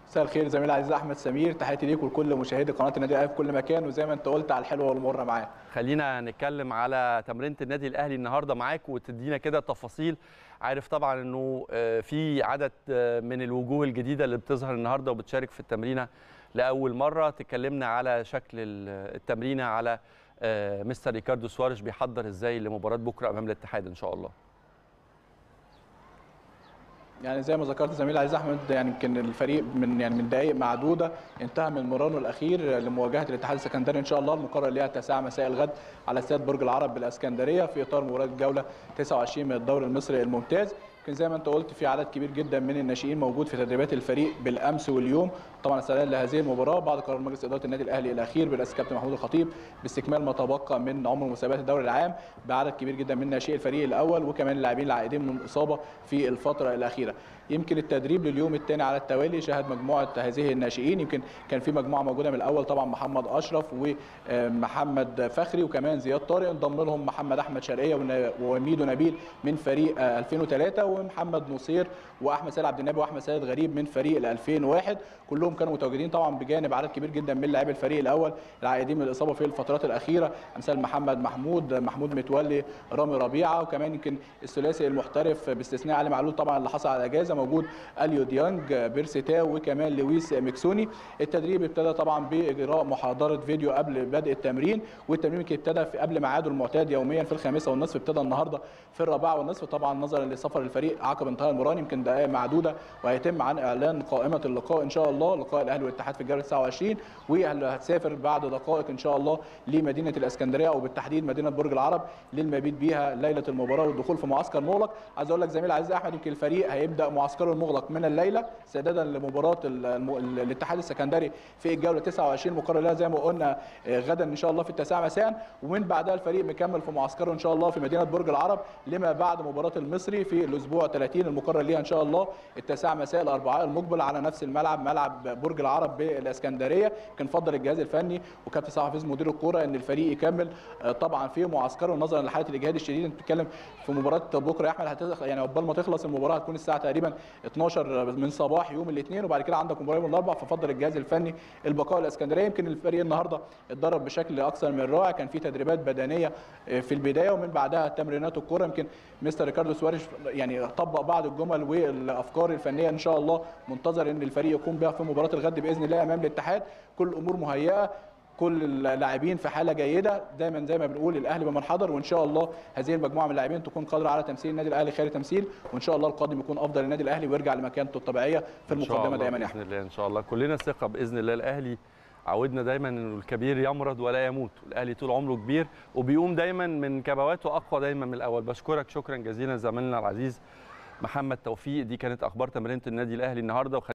مساء الخير زميلي العزيز احمد سمير تحياتي ليك ولكل مشاهدي قناه النادي الاهلي في كل مكان وزي ما انت قلت على الحلوه والمره معاه خلينا نتكلم على تمرينه النادي الاهلي النهارده معاك وتدينا كده تفاصيل عارف طبعا انه في عدد من الوجوه الجديده اللي بتظهر النهارده وبتشارك في التمرينه لاول مره تكلمنا على شكل التمرينه على مستر ريكاردو سواريش بيحضر ازاي لمباراه بكره امام الاتحاد ان شاء الله يعني زي ما ذكرت زميلي العزيز احمد يعني يمكن الفريق من يعني من دقائق معدوده انتهى من مرانه الاخير لمواجهه الاتحاد السكندري ان شاء الله المقرر ليها 9 مساء الغد على استاد برج العرب بالاسكندريه في اطار مباراه الجوله 29 من الدوري المصري الممتاز يمكن زي ما انت قلت في عدد كبير جدا من الناشئين موجود في تدريبات الفريق بالامس واليوم طبعا استعدادا لهذه المباراه بعد قرار مجلس اداره النادي الاهلي الاخير برئاسه كابتن محمود الخطيب باستكمال ما تبقى من عمر مسابقات الدوري العام بعدد كبير جدا من ناشئي الفريق الاول وكمان اللاعبين العائدين من الاصابه في الفتره الاخيره يمكن التدريب لليوم الثاني على التوالي شهد مجموعه هذه الناشئين يمكن كان في مجموعه موجوده من الاول طبعا محمد اشرف ومحمد فخري وكمان زياد طارق انضم لهم محمد احمد شرقيه وميدو نبيل من فريق 2003 ومحمد نصير واحمد سيد عبد النبي واحمد سيد غريب من فريق 2001 كلهم كانوا متواجدين طبعا بجانب عدد كبير جدا من لاعبي الفريق الاول العائدين من الاصابه في الفترات الاخيره امثال محمد محمود محمود متولي رامي ربيعه وكمان يمكن الثلاثي المحترف باستثناء علي معلول طبعا اللي حصل على اجازه موجود اليو ديانج بيرسيتاو وكمان لويس ميكسوني التدريب ابتدى طبعا باجراء محاضره فيديو قبل بدء التمرين والتمرين يمكن ابتدى في قبل ميعاده المعتاد يوميا في الخامسه والنصف ابتدى النهارده في الرابعه والنصف طبعا نظرا لسفر الفريق عقب انتهاء المران يمكن دقائق معدوده وهيتم عن اعلان قائمه اللقاء ان شاء الله لقاء الاهلي والاتحاد في الجوله 29 واللي هتسافر بعد دقائق ان شاء الله لمدينه الاسكندريه او بالتحديد مدينه برج العرب للمبيت بيها ليله المباراه والدخول في معسكر مغلق عايز اقول لك زميلي العزيز احمد يمكن الفريق هيبدا معسكره المغلق من الليله استعدادا لمباراه الاتحاد السكندري في الجوله 29 مقرر لها زي ما قلنا غدا ان شاء الله في التاسعه مساء ومن بعدها الفريق مكمل في معسكره ان شاء الله في مدينه برج العرب لما بعد مباراه المصري في الاسبوع 30 المقرر ليها ان شاء الله التاسعه مساء الاربعاء المقبل على نفس الملعب ملعب برج العرب بالاسكندريه كان فضل الجهاز الفني وكابتن صلاح حفيظ مدير الكوره ان الفريق يكمل طبعا في معسكره نظرا لحاله الاجهاد الشديد انت بتتكلم في مباراه بكره يا احمد هتخلص يعني عقبال ما تخلص المباراه هتكون الساعه تقريبا 12 من صباح يوم الاثنين وبعد كده عندك مباراه يوم الاربعاء ففضل الجهاز الفني البقاء الاسكندريه يمكن الفريق النهارده اتدرب بشكل اكثر من رائع كان في تدريبات بدنيه في البدايه ومن بعدها تمرينات الكوره يمكن مستر ريكاردو سواريش يعني طبق بعض الجمل والافكار الفنيه ان شاء الله منتظر ان الفريق يقوم بها في مباراه الغد باذن الله امام الاتحاد كل الامور مهيئه كل اللاعبين في حاله جيده دايما زي ما بنقول الاهلي بمن حضر وان شاء الله هذه المجموعه من اللاعبين تكون قادره على تمثيل النادي الاهلي خير تمثيل وان شاء الله القادم يكون افضل للنادي الاهلي ويرجع لمكانته الطبيعيه في المقدمه دايما يا باذن الله ان شاء الله كلنا ثقه باذن الله الاهلي عودنا دايما انه الكبير يمرض ولا يموت الاهلي طول عمره كبير وبيقوم دايما من كبواته اقوى دايما من الاول بشكرك شكرا جزيلا زميلنا العزيز محمد توفيق دي كانت اخبار تمرينه النادي الاهلي النهارده